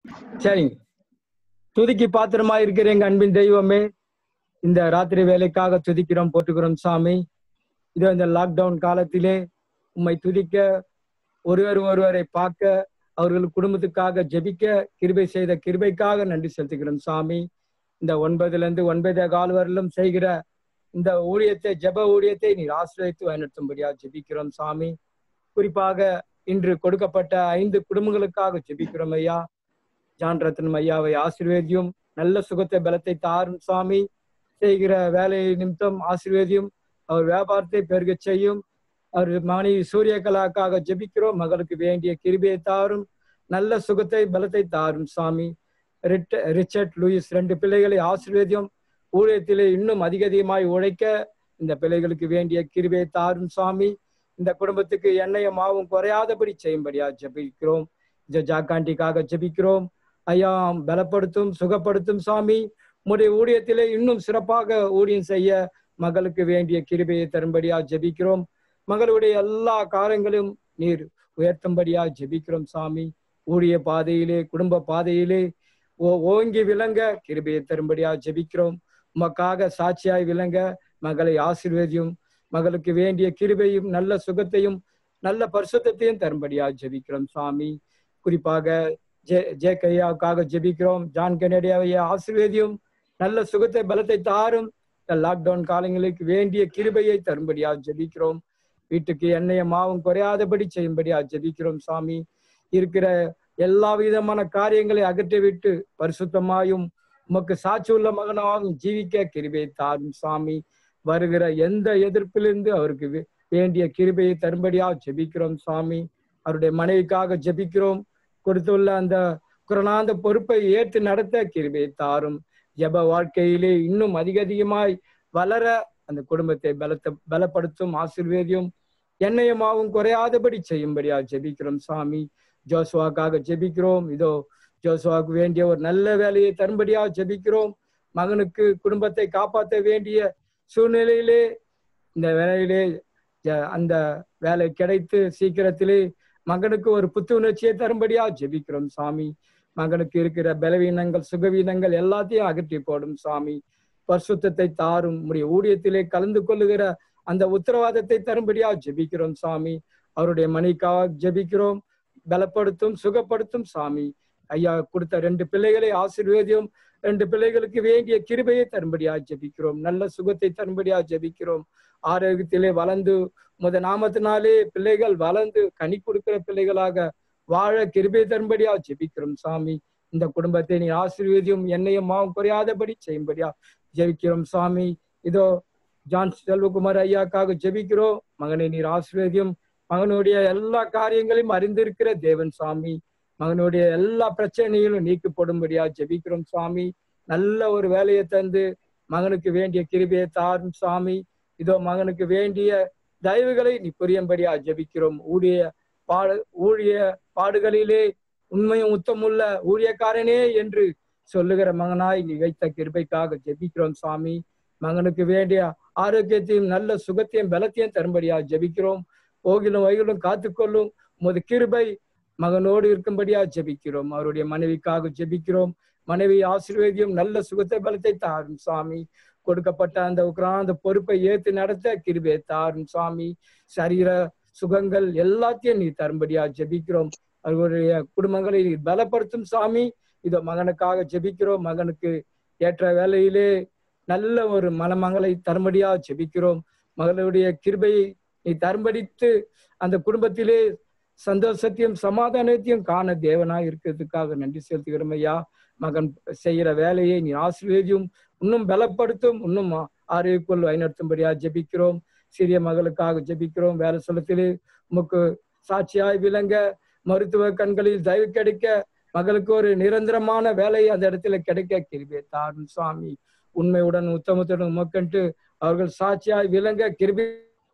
சரிங்க துதிக்கு பாத்திரமா இருக்கிற எங்க அன்பின் தெய்வமே இந்த ராத்திரி வேலைக்காக துதிக்கிறோம் போட்டுக்கிறோம் சாமி இதோ இந்த லாக்டவுன் காலத்திலே உம்மை துதிக்க ஒருவர் ஒருவரை பார்க்க அவர்கள் குடும்பத்துக்காக ஜெபிக்க கிருபை செய்த கிருபைக்காக நன்றி செலுத்துகிறோம் சாமி இந்த ஒன்பதுல இருந்து ஒன்பதே கால் வரலும் செய்கிற இந்த ஊழியத்தை ஜெப ஊழியத்தை நீர் ஆசிரியத்து பயன்படுத்தும்படியா ஜெபிக்கிறோம் சாமி குறிப்பாக இன்று கொடுக்கப்பட்ட ஐந்து குடும்பங்களுக்காக ஜெபிக்கிறோம் ஐயா ஜான் ரத்னம் ஐயாவை ஆசீர்வேதியும் நல்ல சுகத்தை பலத்தை தாரும் சாமி செய்கிற வேலை நிமித்தம் ஆசீர்வேதியும் அவர் வியாபாரத்தை பெருகச் செய்யும் அவர் மனைவி சூரியகலாக்காக ஜெபிக்கிறோம் மகளுக்கு வேண்டிய கிருபியை தாரும் நல்ல சுகத்தை பலத்தை தாரும் சாமி ரிட்ட ரிச்சர்ட் லூயிஸ் ரெண்டு பிள்ளைகளை ஆசீர்வேதியும் ஊழியத்திலே இன்னும் அதிக அதிகமாய் உழைக்க இந்த பிள்ளைகளுக்கு வேண்டிய கிருபியை தாரும் சாமி இந்த குடும்பத்துக்கு எண்ணெயும் மாவும் குறையாதபடி செய்யும்படியா ஜெபிக்கிறோம் ஜாக்காண்டிக்காக ஜெபிக்கிறோம் ஐயா பலப்படுத்தும் சுகப்படுத்தும் சாமி உடைய ஊழியத்திலே இன்னும் சிறப்பாக ஊழியம் செய்ய மகளுக்கு வேண்டிய கிருபையை தரும்படியா ஜெபிக்கிறோம் மகளுடைய எல்லா காரியங்களும் நீர் உயர்த்தும்படியா ஜெபிக்கிறோம் சாமி ஊழிய பாதையிலே குடும்ப பாதையிலே ஓ ஓங்கி விளங்க கிருபையை தரும்படியா ஜெபிக்கிறோம் உமக்காக சாட்சியாய் விளங்க மகளை ஆசீர்வதியும் மகளுக்கு வேண்டிய கிருபையும் நல்ல சுகத்தையும் நல்ல பரிசுத்தையும் தரும்படியா ஜெபிக்கிறோம் சாமி குறிப்பாக ஜே ஜே கையாவுக்காக ஜெபிக்கிறோம் ஜான் கெனடியாவை ஆசீர்வேதியும் நல்ல சுகத்தை பலத்தை தாரும் இந்த லாக்டவுன் காலங்களுக்கு வேண்டிய கிருபையை தரும்படியா ஜெபிக்கிறோம் வீட்டுக்கு எண்ணெய மாவும் குறையாதபடி செய்யும்படியா ஜெபிக்கிறோம் சாமி இருக்கிற எல்லா விதமான காரியங்களை அகற்றிவிட்டு பரிசுத்தமாயும் உமக்கு சாட்சி உள்ள மகனாகவும் ஜீவிக்க கிருபையை தாரும் சாமி வருகிற எந்த எதிர்ப்பிலிருந்து அவருக்கு வேண்டிய கிருபையை தரும்படியா ஜெபிக்கிறோம் சாமி அவருடைய மனைவிக்காக ஜெபிக்கிறோம் கொடுத்துள்ள அந்த குரணாந்த பொறுப்பை ஏற்று நடத்த கிருபையை தாரும் ஜப வாழ்க்கையிலே இன்னும் அதிக அதிகமாய் வளர அந்த குடும்பத்தை பலத்த பலப்படுத்தும் ஆசிர்வேதியும் எண்ணெயமாவும் குறையாதபடி செய்யும்படியா ஜெபிக்கிறோம் சாமி ஜோசுவாக்காக ஜெபிக்கிறோம் இதோ ஜோசுவாக்கு வேண்டிய ஒரு நல்ல வேலையை தரும்படியா ஜெபிக்கிறோம் மகனுக்கு குடும்பத்தை காப்பாற்ற வேண்டிய சூழ்நிலையிலே இந்த வேலையிலே அந்த வேலை கிடைத்து சீக்கிரத்திலே மகனுக்கு ஒரு புத்துணர்ச்சியை தரும்படியா ஜெபிக்கிறோம் சாமி மகனுக்கு இருக்கிற பலவீனங்கள் சுகவீனங்கள் எல்லாத்தையும் அகற்றி போடும் சாமி பரிசுத்தத்தை தாரும் உடைய ஊழியத்திலே கலந்து கொள்ளுகிற அந்த உத்தரவாதத்தை தரும்படியா ஜெபிக்கிறோம் சாமி அவருடைய மனைக்காக ஜெபிக்கிறோம் பலப்படுத்தும் சுகப்படுத்தும் சாமி ஐயா கொடுத்த ரெண்டு பிள்ளைகளை ஆசீர்வேதியும் ரெண்டு பிள்ளைகளுக்கு வேண்டிய கிருபையை தரும்படியா ஜெபிக்கிறோம் நல்ல சுகத்தை தரும்படியா ஜெபிக்கிறோம் ஆரோக்கியத்திலே வளர்ந்து முத நாமத்தினாலே பிள்ளைகள் வளர்ந்து கனி கொடுக்கிற பிள்ளைகளாக வாழ கிருபை தரும்படியா ஜெபிக்கிறோம் சாமி இந்த குடும்பத்தை நீ ஆசீர்வதியும் என்னையும் மாவும் குறையாதபடி செய்யும்படியா ஜெபிக்கிறோம் சாமி இதோ ஜான் செல்வகுமார் ஐயாக்காக ஜெபிக்கிறோம் மகனை நீர் ஆசீர்வதியும் மகனுடைய எல்லா காரியங்களையும் அறிந்திருக்கிற தேவன் சாமி மகனுடைய எல்லா பிரச்சனைகளும் நீக்கப்படும்படியா ஜெபிக்கிறோம் சாமி நல்ல ஒரு வேலையை தந்து மகனுக்கு வேண்டிய கிருபையை தாரும் சாமி இதோ மகனுக்கு வேண்டிய தயவுகளை நீ புரியும்படியா ஜெபிக்கிறோம் ஊழிய பாடு ஊழிய பாடுகளிலே உண்மையும் உத்தமுள்ள ஊழியக்காரனே என்று சொல்லுகிற மகனாய் நீ வைத்த கிருபைக்காக ஜெபிக்கிறோம் சாமி மகனுக்கு வேண்டிய ஆரோக்கியத்தையும் நல்ல சுகத்தையும் பலத்தையும் தரும்படியா ஜெபிக்கிறோம் போகிலும் வகையிலும் காத்துக்கொள்ளும் உமது கிருபை மகனோடு இருக்கும்படியா ஜெபிக்கிறோம் அவருடைய மனைவிக்காக ஜெபிக்கிறோம் மனைவி ஆசீர்வேதியும் நல்ல சுகத்தை பலத்தை தாரும் சாமி கொடுக்கப்பட்ட அந்த உக்ராந்த பொறுப்பை ஏத்து நடத்த கிருபை தாரும் சாமி சரீர சுகங்கள் எல்லாத்தையும் நீ தரும்படியா ஜெபிக்கிறோம் அவர்களுடைய குடும்பங்களை நீ பலப்படுத்தும் சாமி இதோ மகனுக்காக ஜெபிக்கிறோம் மகனுக்கு ஏற்ற வேலையிலே நல்ல ஒரு மலமங்களை தரும்படியா ஜெபிக்கிறோம் மகளுடைய கிருபையை நீ தரும்படித்து அந்த குடும்பத்திலே சந்தோஷத்தையும் சமாதானத்தையும் காண தேவனா இருக்கிறதுக்காக நன்றி செலுத்துகிறோம் ஐயா மகன் செய்கிற வேலையை நீ ஆசீர்வதியும் இன்னும் பலப்படுத்தும் இன்னும் ஆரோக்கியக்குள் வழிநடத்தும்படியா ஜெபிக்கிறோம் சிறிய மகளுக்காக ஜெபிக்கிறோம் வேலை சொல்லத்திலே உமக்கு சாட்சியாய் விளங்க மருத்துவ கண்களில் தயவு கிடைக்க மகளுக்கு ஒரு நிரந்தரமான வேலை அந்த இடத்துல கிடைக்க கிருபே தாரும் சுவாமி உண்மையுடன் உத்தமத்துடன் உமக்கண்டு அவர்கள் சாட்சியாய் விளங்க கிருபி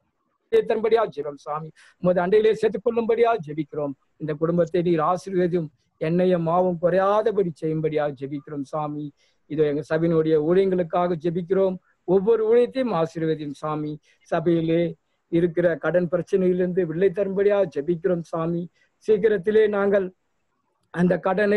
தன்படியா ஜெபம் சாமி உமது அண்டையிலே சேர்த்துக் கொள்ளும்படியா ஜெபிக்கிறோம் இந்த குடும்பத்தை நீர் ஆசீர்வதியும் எண்ணெயும் மாவும் குறையாதபடி செய்யும்படியா ஜெபிக்கிறோம் சாமி இதோ எங்க சபையினுடைய ஊழியங்களுக்காக ஜெபிக்கிறோம் ஒவ்வொரு ஊழியத்தையும் ஆசீர்வதியும் சாமி சபையிலே இருக்கிற கடன் பிரச்சனையிலிருந்து வில்லை தரும்படியா ஜெபிக்கிறோம் சாமி சீக்கிரத்திலே நாங்கள் அந்த கடனை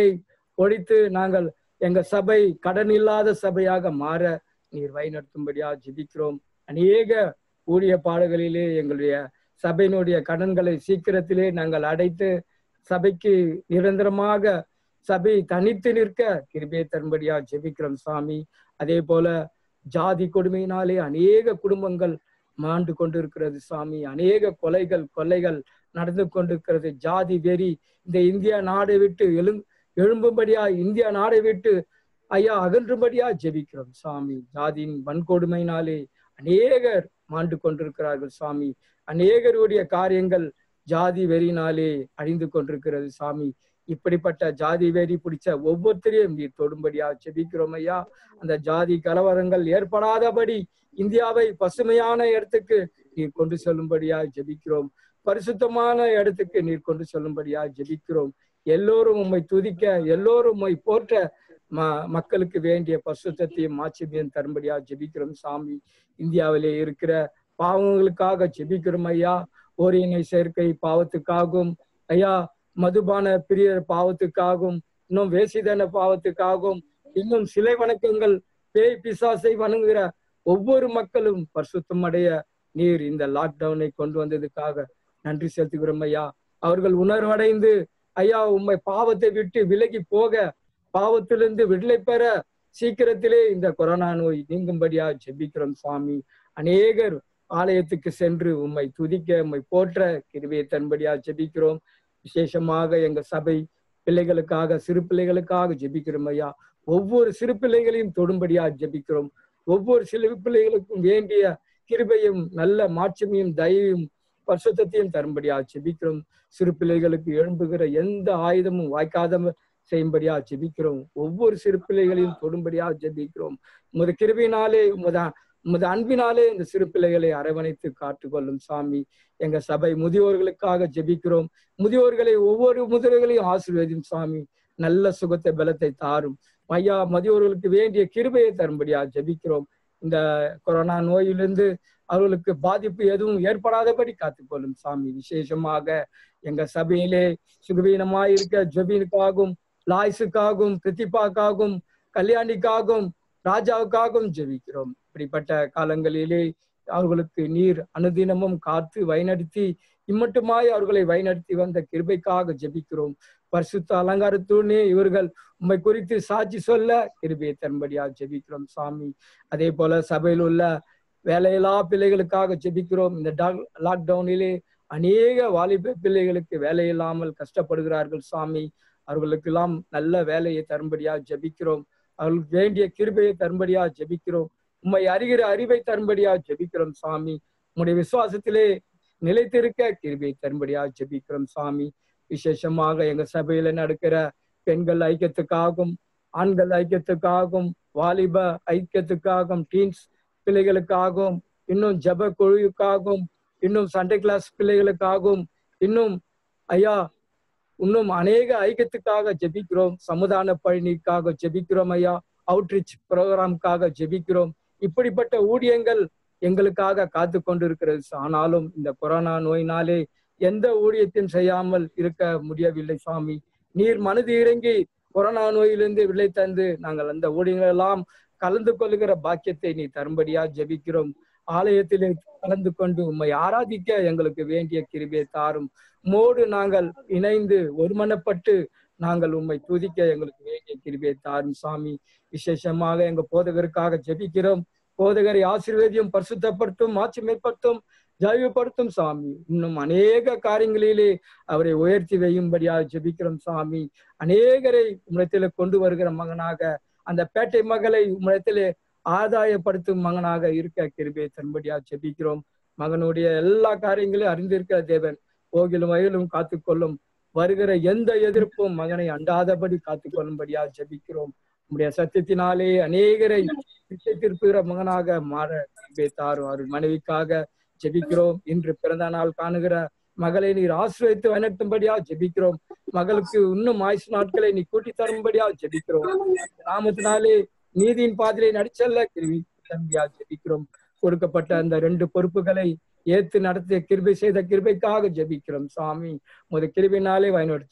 ஒழித்து நாங்கள் எங்க சபை கடன் இல்லாத சபையாக மாற நீர் வழிநடத்தும்படியா ஜெபிக்கிறோம் அநேக ஊழிய பாடுகளிலே எங்களுடைய சபையினுடைய கடன்களை சீக்கிரத்திலே நாங்கள் அடைத்து சபைக்கு நிரந்தரமாக சபை தனித்து நிற்க கிருபை தரும்படியா ஜெபிக்கிறோம் சாமி அதே போல ஜாதி கொடுமையினாலே அநேக குடும்பங்கள் மாண்டு கொண்டிருக்கிறது சாமி அநேக கொலைகள் கொலைகள் நடந்து கொண்டிருக்கிறது ஜாதி வெறி இந்த இந்தியா நாடை விட்டு எழு எழும்பும்படியா இந்தியா நாடை விட்டு ஐயா அகன்றும்படியா ஜெபிக்கிறோம் சாமி ஜாதியின் வன்கொடுமையினாலே அநேகர் மாண்டு கொண்டிருக்கிறார்கள் சாமி அநேகருடைய காரியங்கள் ஜாதி வெறினாலே அழிந்து கொண்டிருக்கிறது சாமி இப்படிப்பட்ட ஜாதி வெறி பிடிச்ச ஒவ்வொருத்தரையும் நீர் தொடும்படியா ஜெபிக்கிறோம் ஐயா அந்த ஜாதி கலவரங்கள் ஏற்படாதபடி இந்தியாவை பசுமையான இடத்துக்கு நீர் கொண்டு செல்லும்படியா ஜெபிக்கிறோம் பரிசுத்தமான இடத்துக்கு நீர் கொண்டு செல்லும்படியா ஜெபிக்கிறோம் எல்லோரும் உம்மை துதிக்க எல்லோரும் உம்மை போற்ற ம மக்களுக்கு வேண்டிய பசுத்தத்தையும் மாட்சிமையும் தரும்படியா ஜெபிக்கிறோம் சாமி இந்தியாவிலே இருக்கிற பாவங்களுக்காக ஜெபிக்கிறோம் ஐயா ஓரினை சேர்க்கை பாவத்துக்காகவும் ஐயா மதுபான பிரியர் பாவத்துக்காகவும் இன்னும் வேசிதன பாவத்துக்காகவும் இன்னும் சிலை வணக்கங்கள் பேய் பிசாசை வணங்குகிற ஒவ்வொரு மக்களும் பரிசுத்தம் அடைய நீர் இந்த லாக்டவுனை கொண்டு வந்ததுக்காக நன்றி செலுத்துகிறோம் ஐயா அவர்கள் உணர்வடைந்து ஐயா உண்மை பாவத்தை விட்டு விலகி போக பாவத்திலிருந்து விடுதலை பெற சீக்கிரத்திலே இந்த கொரோனா நோய் நீங்கும்படியா ஜெபிக்கிறோம் சுவாமி அநேகர் ஆலயத்துக்கு சென்று உம்மை துதிக்க உம்மை போற்ற கிருவியை தன்படியா ஜெபிக்கிறோம் விசேஷமாக எங்க சபை பிள்ளைகளுக்காக சிறு பிள்ளைகளுக்காக ஜெபிக்கிறோம் ஐயா ஒவ்வொரு சிறு பிள்ளைகளையும் தொடும்படியா ஜெபிக்கிறோம் ஒவ்வொரு சிறு பிள்ளைகளுக்கும் வேண்டிய கிருபையும் நல்ல மாட்சிமையும் தயவையும் பரிசுத்தையும் தரும்படியா ஜெபிக்கிறோம் சிறு பிள்ளைகளுக்கு எழும்புகிற எந்த ஆயுதமும் வாய்க்காத செய்யும்படியா ஜெபிக்கிறோம் ஒவ்வொரு சிறு பிள்ளைகளையும் தொடும்படியா ஜெபிக்கிறோம் உமது கிருபினாலே உமது உமது அன்பினாலே இந்த சிறு பிள்ளைகளை அரவணைத்து காத்துக்கொள்ளும் சாமி எங்க சபை முதியோர்களுக்காக ஜெபிக்கிறோம் முதியோர்களை ஒவ்வொரு முதியோர்களையும் ஆசீர்வதியும் சாமி நல்ல சுகத்தை பலத்தை தாரும் ஐயா முதியோர்களுக்கு வேண்டிய கிருபையை தரும்படியா ஜெபிக்கிறோம் இந்த கொரோனா நோயிலிருந்து அவர்களுக்கு பாதிப்பு எதுவும் ஏற்படாதபடி காத்துக்கொள்ளும் சாமி விசேஷமாக எங்க சபையிலே சுகவீனமாய் இருக்க ஜெபீனுக்காகவும் லாய்ஸுக்காகவும் பிரதிபாக்காகவும் கல்யாணிக்காகவும் ராஜாவுக்காகவும் ஜெபிக்கிறோம் இப்படிப்பட்ட காலங்களிலே அவர்களுக்கு நீர் அனுதினமும் காத்து வழிநடத்தி இம்மட்டுமாய் அவர்களை வழிநடத்தி வந்த கிருபைக்காக ஜெபிக்கிறோம் பரிசுத்த அலங்காரத்தூனே இவர்கள் உண்மை குறித்து சாட்சி சொல்ல கிருபையை தரும்படியா ஜெபிக்கிறோம் சாமி அதே போல சபையில் உள்ள வேலையில்லா பிள்ளைகளுக்காக ஜெபிக்கிறோம் இந்த லாக்டவுனிலே அநேக வாலிப பிள்ளைகளுக்கு வேலை இல்லாமல் கஷ்டப்படுகிறார்கள் சாமி அவர்களுக்கெல்லாம் நல்ல வேலையை தரும்படியா ஜெபிக்கிறோம் அவர்களுக்கு வேண்டிய கிருபையை தரும்படியா ஜெபிக்கிறோம் உண்மை அறிகிற அறிவை தரும்படியா ஜெபிக்கிறோம் சாமி உங்களுடைய விசுவாசத்திலே நிலைத்திருக்க கிருபையை தரும்படியா ஜெபிக்கிறோம் சாமி விசேஷமாக எங்க சபையில நடக்கிற பெண்கள் ஐக்கியத்துக்காகவும் ஆண்கள் ஐக்கியத்துக்காகவும் வாலிப ஐக்கியத்துக்காகவும் டீன்ஸ் பிள்ளைகளுக்காகவும் இன்னும் ஜப குழுவுக்காகவும் இன்னும் சண்டே கிளாஸ் பிள்ளைகளுக்காகவும் இன்னும் ஐயா இன்னும் அநேக ஐக்கியத்துக்காக ஜெபிக்கிறோம் சமுதான பழனிக்காக ஜெபிக்கிறோம் ஐயா அவுட்ரீச் ப்ரோக்ராம்காக ஜெபிக்கிறோம் இப்படிப்பட்ட ஊழியங்கள் எங்களுக்காக காத்து கொண்டிருக்கிறது ஆனாலும் இந்த கொரோனா நோயினாலே எந்த ஊழியத்தையும் செய்யாமல் இருக்க முடியவில்லை சுவாமி நீர் மனது இறங்கி கொரோனா நோயிலிருந்து விலை தந்து நாங்கள் அந்த ஊழியங்கள் எல்லாம் கலந்து கொள்ளுகிற பாக்கியத்தை நீ தரும்படியா ஜெபிக்கிறோம் ஆலயத்திலே கலந்து கொண்டு உம்மை ஆராதிக்க எங்களுக்கு வேண்டிய கிருபியை தாரும் மோடு நாங்கள் இணைந்து ஒருமனப்பட்டு நாங்கள் உம்மை துதிக்க எங்களுக்கு வேண்டிய கிருபியை தாரும் சாமி விசேஷமாக எங்க போதகருக்காக ஜெபிக்கிறோம் போதகரை ஆசீர்வேதியும் பரிசுத்தப்படுத்தும் ஆட்சிமைப்படுத்தும் ஜைவப்படுத்தும் சாமி இன்னும் அநேக காரியங்களிலே அவரை உயர்த்தி வையும்படியாக ஜெபிக்கிறோம் சாமி அநேகரை உம்மிடத்திலே கொண்டு வருகிற மகனாக அந்த பேட்டை மகளை உம்மிடத்திலே ஆதாயப்படுத்தும் மகனாக இருக்க கிருபை தன்படியா ஜெபிக்கிறோம் மகனுடைய எல்லா காரியங்களையும் அறிந்திருக்கிற தேவன் கோகிலும் வயலும் காத்துக்கொள்ளும் வருகிற எந்த எதிர்ப்பும் மகனை அண்டாதபடி காத்துக்கொள்ளும்படியா ஜெபிக்கிறோம் உடைய சத்தியத்தினாலே அநேகரை திருப்புகிற மகனாக மாற தாரும் அவர் மனைவிக்காக ஜெபிக்கிறோம் இன்று பிறந்த நாள் காணுகிற மகளை நீர் ஆசிரியத்து வழிநடத்தும்படியா ஜெபிக்கிறோம் மகளுக்கு இன்னும் ஆயுசு நாட்களை நீ கூட்டி தரும்படியா ஜெபிக்கிறோம் நாமத்தினாலே நீதியின் பாதிரை நடிச்சல்ல கிருவி தம்பியா ஜெபிக்கிறோம் கொடுக்கப்பட்ட அந்த ரெண்டு பொறுப்புகளை ஏத்து நடத்திய கிருபை செய்த கிருபைக்காக ஜெபிக்கிறோம் சாமி முத கிருபினாலே வழிநடத்தும்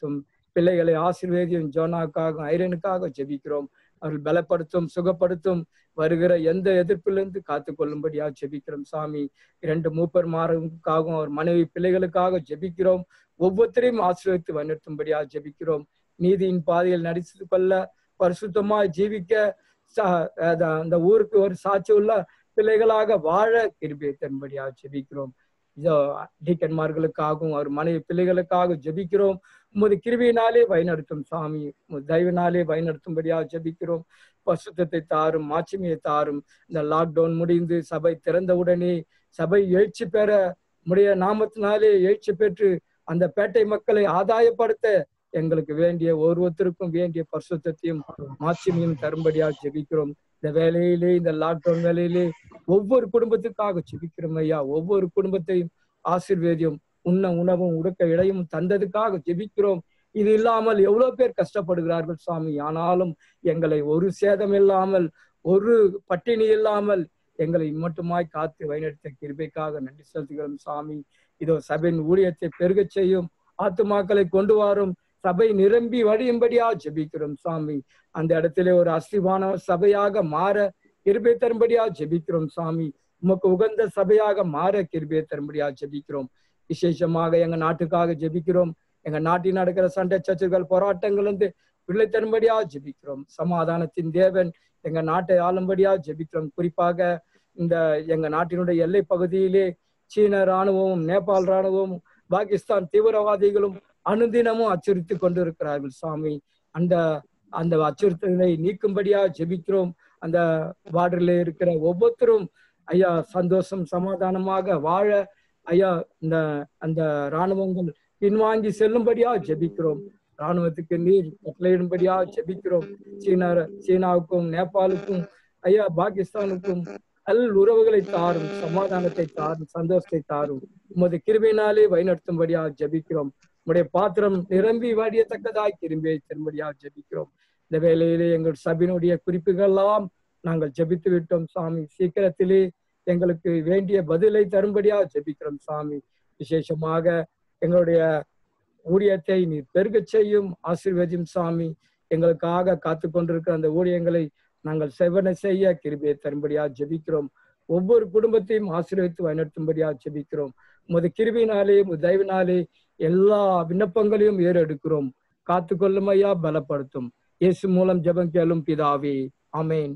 பிள்ளைகளை ஆசீர்வேதியும் ஜோனாக்காக ஐரனுக்காக ஜெபிக்கிறோம் அவர்கள் பலப்படுத்தும் சுகப்படுத்தும் வருகிற எந்த எதிர்ப்பிலிருந்து காத்து கொள்ளும்படியா ஜெபிக்கிறோம் சாமி இரண்டு மூப்பர் மாறவுக்காகவும் அவர் மனைவி பிள்ளைகளுக்காக ஜெபிக்கிறோம் ஒவ்வொருத்தரையும் ஆசீர்வதித்து வழிநடத்தும்படியா ஜெபிக்கிறோம் நீதியின் பாதையில் நடித்து கொள்ள பரிசுத்தமாய் ஜீவிக்க சா- அத- அந்த ஊருக்கு ஒரு சாட்சி உள்ள பிள்ளைகளாக வாழ கிருபியை தரும்படியா ஜெபிக்கிறோம் இதோ டீக்கன்மார்களுக்காகவும் அவர் மனைவி பிள்ளைகளுக்காக ஜெபிக்கிறோம் உமது கிருபியினாலே வழிநடத்தும் சாமி உமது தயவினாலே வழிநடத்தும்படியா ஜெபிக்கிறோம் பசுத்தத்தை தாரும் மாட்சிமையை தாரும் இந்த லாக்டவுன் முடிந்து சபை திறந்தவுடனே சபை எழுச்சி பெற உடைய நாமத்தினாலே எழுச்சி பெற்று அந்த பேட்டை மக்களை ஆதாயப்படுத்த எங்களுக்கு வேண்டிய ஒருவருத்தருக்கும் வேண்டிய பரிசுத்தையும் மாட்சிமையும் தரும்படியா ஜெபிக்கிறோம் இந்த வேலையிலே இந்த லாக்டவுன் வேலையிலே ஒவ்வொரு குடும்பத்துக்காக ஜெபிக்கிறோம் ஐயா ஒவ்வொரு குடும்பத்தையும் ஆசீர்வேதியும் உண்ண உணவும் உடுக்க இடையும் தந்ததுக்காக ஜெபிக்கிறோம் இது இல்லாமல் எவ்வளவு பேர் கஷ்டப்படுகிறார்கள் சுவாமி ஆனாலும் எங்களை ஒரு சேதம் இல்லாமல் ஒரு பட்டினி இல்லாமல் எங்களை மட்டுமாய் காத்து வழிநடத்த கிருபைக்காக நன்றி செலுத்துகிறோம் சாமி இதோ சபையின் ஊழியத்தை பெருகச் செய்யும் ஆத்துமாக்களை கொண்டு வரும் சபை நிரம்பி வழியும்படியா ஜெபிக்கிறோம் சாமி அந்த இடத்திலே ஒரு அஸ்திவான சபையாக மாற கிருபை தரும்படியா ஜெபிக்கிறோம் சாமி உமக்கு உகந்த சபையாக மாற கிருபை தரும்படியா ஜெபிக்கிறோம் விசேஷமாக எங்க நாட்டுக்காக ஜெபிக்கிறோம் எங்க நாட்டில் நடக்கிற சண்டை சச்சுகள் போராட்டங்கள் வந்து விடுதலை தரும்படியா ஜெபிக்கிறோம் சமாதானத்தின் தேவன் எங்க நாட்டை ஆளும்படியா ஜெபிக்கிறோம் குறிப்பாக இந்த எங்க நாட்டினுடைய எல்லை பகுதியிலே சீன ராணுவமும் நேபாள் ராணுவமும் பாகிஸ்தான் தீவிரவாதிகளும் அனுதினமும் அச்சுறுத்தி கொண்டிருக்கிறார்கள் சாமி அந்த அந்த அச்சுறுத்தலை நீக்கும்படியா ஜெபிக்கிறோம் அந்த வார்டில் இருக்கிற ஒவ்வொருத்தரும் ஐயா சந்தோஷம் சமாதானமாக வாழ ஐயா இந்த அந்த இராணுவங்கள் பின்வாங்கி செல்லும்படியா ஜெபிக்கிறோம் இராணுவத்துக்கு நீர் கட்டளையிடும்படியா ஜெபிக்கிறோம் சீனா சீனாவுக்கும் நேபாளுக்கும் ஐயா பாகிஸ்தானுக்கும் நல் உறவுகளை தாரும் சமாதானத்தை தாரும் சந்தோஷத்தை தாரும் உமது கிருபையினாலே வழிநடத்தும்படியா ஜெபிக்கிறோம் உடைய பாத்திரம் நிரம்பி வடியத்தக்கதாய் கிரும்பியை தரும்படியா ஜெபிக்கிறோம் இந்த வேளையிலே எங்கள் சபையினுடைய குறிப்புகள் எல்லாம் நாங்கள் ஜெபித்து விட்டோம் சாமி சீக்கிரத்திலே எங்களுக்கு வேண்டிய பதிலை தரும்படியா ஜெபிக்கிறோம் சாமி விசேஷமாக எங்களுடைய ஊழியத்தை நீர் பெருகச் செய்யும் ஆசீர்வதியும் சாமி எங்களுக்காக காத்து கொண்டிருக்கிற அந்த ஊழியங்களை நாங்கள் செவனை செய்ய கிருபியை தரும்படியா ஜெபிக்கிறோம் ஒவ்வொரு குடும்பத்தையும் ஆசீர்வதித்து வழிநடத்தும்படியா ஜெபிக்கிறோம் உமது கிருபினாலே உமது தயவினாலே எல்லா விண்ணப்பங்களையும் ஏறெடுக்கிறோம் காத்து கொள்ளும் ஐயா பலப்படுத்தும் இயேசு மூலம் ஜெபம் கேளும் பிதாவே ஆமேன்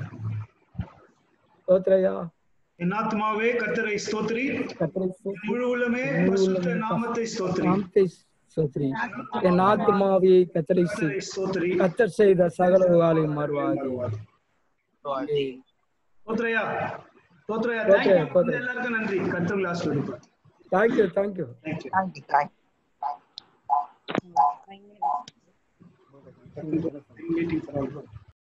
ஸ்தோத்திரையா என் ஆத்மாவே கர்த்தரை ஸ்தோத்திரி கர்த்தரை முழு உள்ளமே பரிசுத்த நாமத்தை ஸ்தோத்திரி நாமத்தை ஸ்தோத்திரி என் ஆத்மாவே கத்தரை கர்த்தரை ஸ்தோத்திரி கத்தர் செய்த சகல வேலையும் மாறுவாது ஸ்தோத்திரையா ஸ்தோத்திரையா ஸ்தோத்திரம், தேங்க்யூ ஸ்தோத்திரம். எல்லாருக்கும் நன்றி கர்த்தர் ஆசீர்வதிப்பார் thank you thank you thank you Thank you, thank you. Meeting